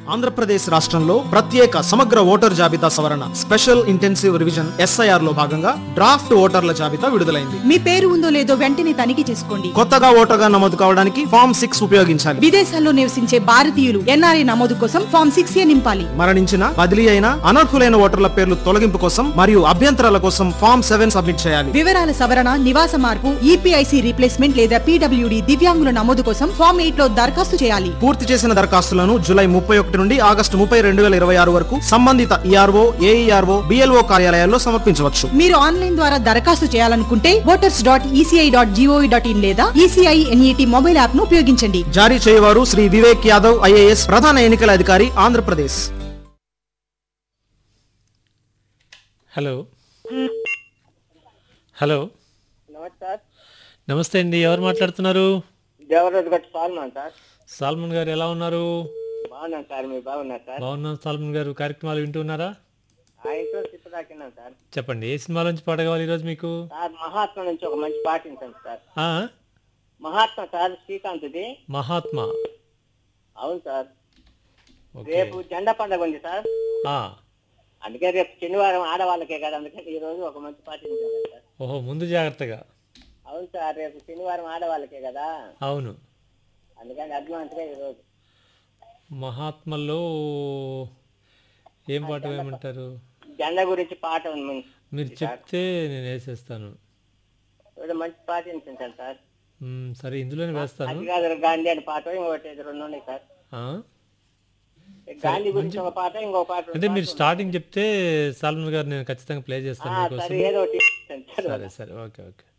ఆంధ్రప్రదేశ్ రాష్ట్రంలో ప్రత్యేక సమగ్ర ఓటర్ జాబితా సవరణ స్పెషల్ ఇంటెన్సివ్ రివిజన్ ఎస్ఐఆర్ లో భాగంగా డ్రాఫ్ట్ ఓటర్ల జాబితా విడుదలైంది మీ పేరు ఉందో లేదో వెంటనే తనిఖీ చేసుకోండి కొత్తగా ఓటర్గా నమోదు కావడానికి ఫామ్ సిక్స్ ఉపయోగించాలి విదేశాల్లో నివసించే భారతీయులు ఎన్ఆర్ఐ నమోదు కోసం ఫామ్ సిక్స్ ఏ నింపాలి మరణించిన బదిలీ అయిన అనర్హులైన ఓటర్ల పేర్లు తొలగింపు కోసం మరియు అభ్యంతరాల కోసం ఫామ్ సెవెన్ సబ్మిట్ చేయాలి వివరాల సవరణ నివాస మార్పు ఈపీఐసి రీప్లేస్మెంట్ లేదా పీడబ్ల్యూడి దివ్యాంగుల నమోదు కోసం ఫామ్ ఎయిట్ లో దరఖాస్తు చేయాలి పూర్తి చేసిన దరఖాస్తులను జూలై ముప్పై ఒకటి నుండి ఆగస్టు ముప్పై రెండు వేల ఇరవై ఆరు వరకు సంబంధిత ఈఆర్ఓ ఏఈఆర్ఓ బిఎల్ఓ కార్యాలయాల్లో సమర్పించవచ్చు మీరు ఆన్లైన్ ద్వారా దరఖాస్తు చేయాలనుకుంటే voters dot ECI dot GOV dot in లేదా ఈసీఐ ఎన్ఈటి మొబైల్ యాప్ ను ఉపయోగించండి జారీ చేయవారు శ్రీ వివేక్ యాదవ్ ఐఏఎస్ ప్రధాన ఎన్నికల అధికారి ఆంధ్రప్రదేశ్ హలో హలో నమస్కార్ నమస్తే అండి ఎవరు మాట్లాడుతున్నారు దేవరాజు గట్టి సాల్మాన్ సార్ సాల్మన్ గారు ఎలా ఉన్నారు బాగున్నాను సార్ మీరు బాగున్నారు సార్ బాగున్నాను సాల్మన్ గారు కార్యక్రమాలు వింటున్నారా ఆ ఇంట్లో ఇప్పుడు దాకినాం సార్ చెప్పండి ఏ సినిమాల నుంచి పాట కావాలి ఈరోజు మీకు సార్ మహాత్మా నుంచి ఒక మంచి పాటించండి సార్ ఆ? మహాత్మా సార్ శ్రీకాంత్ది మహాత్మా అవును సార్ ఓకే రేపు జెండా పండుగ ఉంది సార్ ఆ, అందుకే రేపు శనివారం ఆడవాళ్ళకే కదా అందుకని ఈ రోజు ఒక మంచి పాటించాలి సార్ ఓహో ముందు జాగ్రత్తగా అవును సార్ రేపు శనివారం ఆడవాళ్ళకే కదా అవును అందుకని అడ్వాన్స్ గా ఈ రోజు మహాత్మలో ఏం పాట వేయమంటారు జెండా గురించి పాట ఉంది మీరు చెప్తే నేను వేసేస్తాను ఏదో మంచి పాటించండి సార్ మ్, సరే ఇందులోనే వేస్తాను అతిరాజు గాంధీ అని పాట ఇంకోటి ఏదో రెండు ఉన్నాయి సార్ ఆ? గాంధీ గురించి ఒక పాట ఇంకో పాట అంటే మీరు స్టార్టింగ్ చెప్తే సాల్మన్ గారు నేను ఖచ్చితంగా ప్లే చేస్తాను ఆ, మీకోసం సరే ఏదో ఒకటి ఇచ్చండి సార్ సరే సరే ఓకే ఓకే